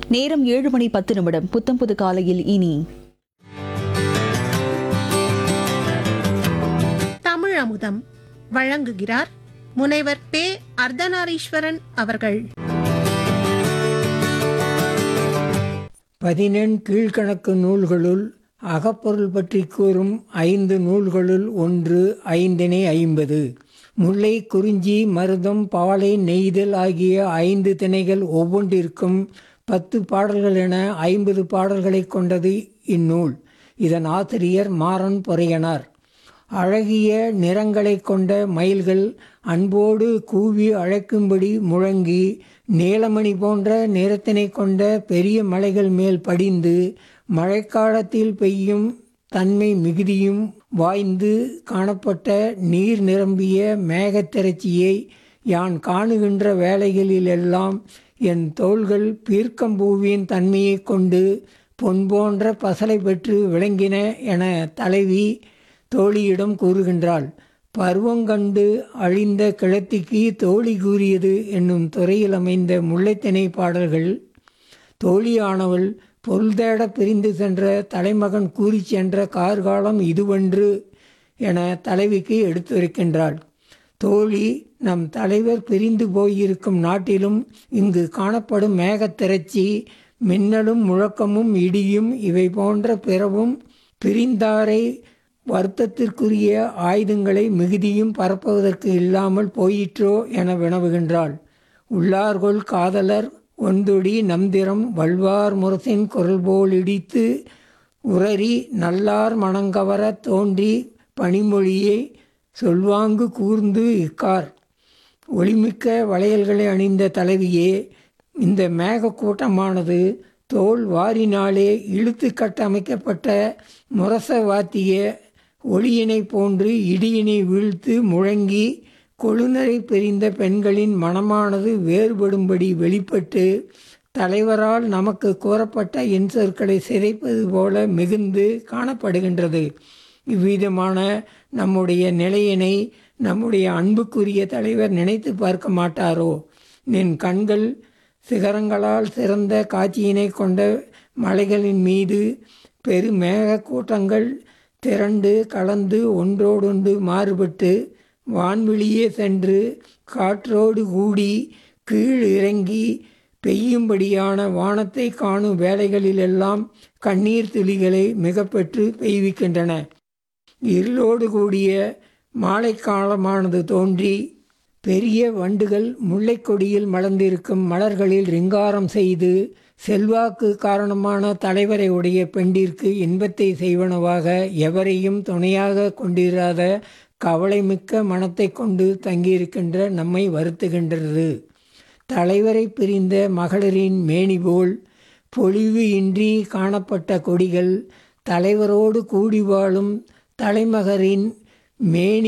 நேரம் ஏழு மணி பத்து நிமிடம் புத்தம் புது காலையில் இனி தமிழ் அமுதம் வழங்குகிறார் முனைவர் பே அர்த்தநாரீஸ்வரன் அவர்கள் பதினெண் கீழ்க்கணக்கு நூல்களுள் அகப்பொருள் பற்றி கூறும் ஐந்து நூல்களுள் ஒன்று ஐந்தினை ஐம்பது முல்லை குறிஞ்சி மருதம் பாலை நெய்தல் ஆகிய ஐந்து திணைகள் ஒவ்வொன்றிற்கும் பத்து பாடல்கள் என ஐம்பது பாடல்களைக் கொண்டது இந்நூல் இதன் ஆசிரியர் மாறன் பொறையனார் அழகிய நிறங்களைக் கொண்ட மயில்கள் அன்போடு கூவி அழைக்கும்படி முழங்கி நீலமணி போன்ற நிறத்தினை கொண்ட பெரிய மலைகள் மேல் படிந்து மழைக்காலத்தில் பெய்யும் தன்மை மிகுதியும் வாய்ந்து காணப்பட்ட நீர் நிரம்பிய மேகத்திரட்சியை யான் காணுகின்ற வேளைகளிலெல்லாம் என் தோள்கள் பீர்க்கம்பூவின் தன்மையைக் கொண்டு பொன் போன்ற பசலை பெற்று விளங்கின என தலைவி தோழியிடம் கூறுகின்றாள் பருவங்கண்டு அழிந்த கிழத்திக்கு தோழி கூறியது என்னும் துறையில் அமைந்த முல்லைத்திணை பாடல்கள் தோழியானவள் பொருள் தேட பிரிந்து சென்ற தலைமகன் கூறிச் சென்ற கார்காலம் இதுவென்று என தலைவிக்கு எடுத்துரைக்கின்றாள் தோழி நம் தலைவர் பிரிந்து போயிருக்கும் நாட்டிலும் இங்கு காணப்படும் மேகத்திரட்சி மின்னலும் முழக்கமும் இடியும் இவை போன்ற பிறவும் பிரிந்தாரை வருத்தத்திற்குரிய ஆயுதங்களை மிகுதியும் பரப்புவதற்கு இல்லாமல் போயிற்றோ என வினவுகின்றாள் உள்ளார்கொள் காதலர் ஒந்தொடி நம்திரம் வல்வார் முரசின் குரல் போல் இடித்து உரறி நல்லார் மணங்கவர தோன்றி பனிமொழியை சொல்வாங்கு கூர்ந்து இக்கார் ஒளிமிக்க வளையல்களை அணிந்த தலைவியே இந்த மேகக்கூட்டமானது தோல் வாரினாலே இழுத்து கட்டமைக்கப்பட்ட முரச வாத்திய ஒளியினை போன்று இடியினை வீழ்த்து முழங்கி கொழுநரை பிரிந்த பெண்களின் மனமானது வேறுபடும்படி வெளிப்பட்டு தலைவரால் நமக்கு கூறப்பட்ட இன்சொற்களை சிதைப்பது போல மிகுந்து காணப்படுகின்றது இவ்விதமான நம்முடைய நிலையினை நம்முடைய அன்புக்குரிய தலைவர் நினைத்து பார்க்க மாட்டாரோ நின் கண்கள் சிகரங்களால் சிறந்த காட்சியினை கொண்ட மலைகளின் மீது பெருமேக கூட்டங்கள் திரண்டு கலந்து ஒன்றோடொன்று மாறுபட்டு வான்வெளியே சென்று காற்றோடு கூடி கீழ் இறங்கி பெய்யும்படியான வானத்தை காணும் வேலைகளிலெல்லாம் கண்ணீர் துளிகளை மிக பெற்று பெய்விக்கின்றன இருளோடு கூடிய மாலைக்காலமானது தோன்றி பெரிய வண்டுகள் முல்லைக்கொடியில் மலர்ந்திருக்கும் மலர்களில் ரிங்காரம் செய்து செல்வாக்கு காரணமான தலைவரை உடைய பெண்டிற்கு இன்பத்தை செய்வனவாக எவரையும் துணையாக கொண்டிராத கவலைமிக்க மனத்தை கொண்டு தங்கியிருக்கின்ற நம்மை வருத்துகின்றது தலைவரை பிரிந்த மகளிரின் மேனி போல் பொலிவு இன்றி காணப்பட்ட கொடிகள் தலைவரோடு கூடி வாழும் தலைமகரின் மேனி